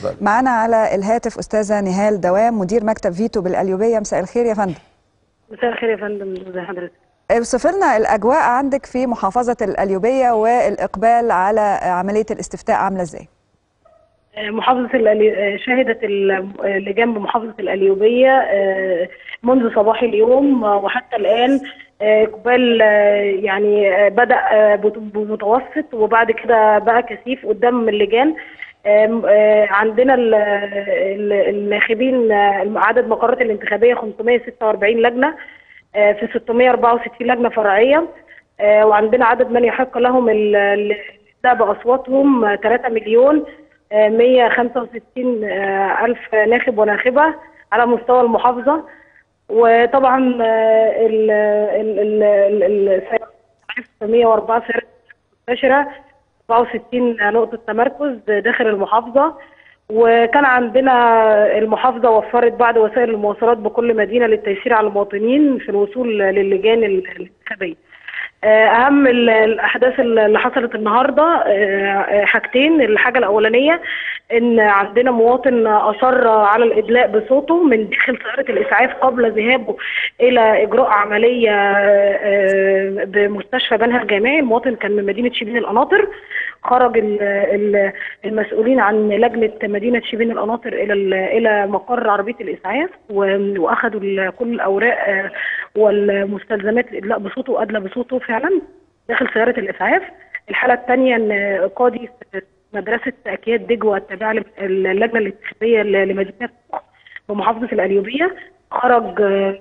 اتفضل معانا على الهاتف استاذه نهال دوام مدير مكتب فيتو بالقليوبيه مساء الخير يا فندم مساء الخير يا فندم ازي حضرتك اوصف لنا الاجواء عندك في محافظه القليوبيه والاقبال على عمليه الاستفتاء عامله ازاي محافظة الألي... شهدت اللجان بمحافظة القليوبية آه، منذ صباح اليوم آه، وحتى الآن آه، إقبال يعني بدأ بمتوسط وبعد كده بقى كثيف قدام اللجان عندنا الناخبين عدد مقرات الانتخابية 546 لجنة في 664 لجنة فرعية وعندنا عدد من يحق لهم الإبداء بأصواتهم 3 مليون 165 ألف ناخب وناخبة على مستوى المحافظة وطبعا ال ال ال 104 سيارة منتشرة 64 نقطة تمركز داخل المحافظة وكان عندنا المحافظة وفرت بعض وسائل المواصلات بكل مدينة للتيسير على المواطنين في الوصول للجان الانتخابية. اهم الاحداث اللي حصلت النهارده حاجتين الحاجه الاولانيه ان عندنا مواطن اصر على الادلاء بصوته من داخل سياره الاسعاف قبل ذهابه الى اجراء عمليه بمستشفى بنها الجامعي المواطن كان من مدينه شبين القناطر خرج المسؤولين عن لجنه مدينه شبين القناطر الى الى مقر عربيه الاسعاف واخذوا كل الاوراق والمستلزمات الادلاء بصوته وادلى بصوته فعلا داخل سياره الاسعاف الحاله الثانيه ان قاضي مدرسه اكياد دجوه التابعه للجنه الانتخابيه لمدينه بمحافظه القليوبيه خرج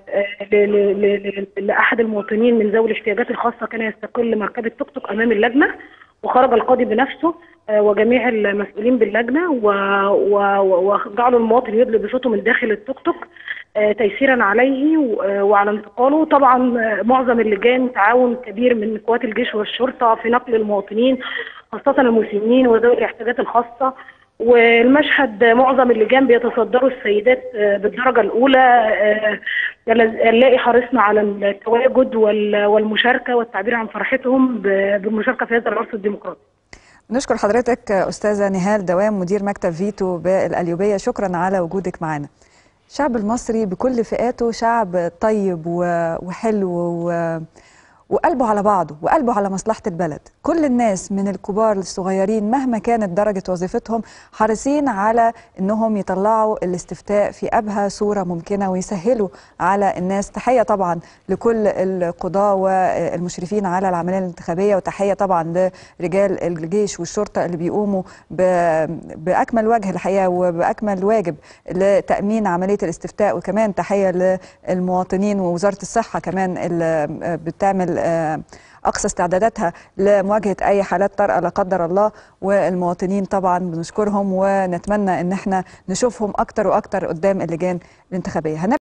لاحد المواطنين من ذوي الاحتياجات الخاصه كان يستقل مركبه توك توك امام اللجنه وخرج القاضي بنفسه وجميع المسؤولين باللجنه وجعلوا المواطن يدلي بصوته من داخل التوك توك تيسيرا عليه وعلى انتقاله طبعا معظم اللجان تعاون كبير من قوات الجيش والشرطه في نقل المواطنين خاصه المسنين وذوي الاحتياجات الخاصه والمشهد معظم اللجان بيتصدروا السيدات بالدرجه الاولى نلاقي حرصنا على التواجد والمشاركه والتعبير عن فرحتهم بالمشاركه في هذا العرس الديمقراطي. نشكر حضرتك استاذه نهال دوام مدير مكتب فيتو بالقليوبيه شكرا على وجودك معنا. الشعب المصري بكل فئاته شعب طيب وحلو و... وقلبه على بعضه وقلبه على مصلحة البلد كل الناس من الكبار للصغيرين مهما كانت درجة وظيفتهم حريصين على أنهم يطلعوا الاستفتاء في أبهى صورة ممكنة ويسهلوا على الناس تحية طبعا لكل القضاة والمشرفين على العملية الانتخابية وتحية طبعا لرجال الجيش والشرطة اللي بيقوموا بأكمل وجه الحقيقة وبأكمل واجب لتأمين عملية الاستفتاء وكمان تحية للمواطنين ووزارة الصحة كمان اللي بتعمل اقصى استعداداتها لمواجهه اي حالات طارئه لا قدر الله والمواطنين طبعا بنشكرهم ونتمنى ان احنا نشوفهم اكتر واكتر قدام اللجان الانتخابيه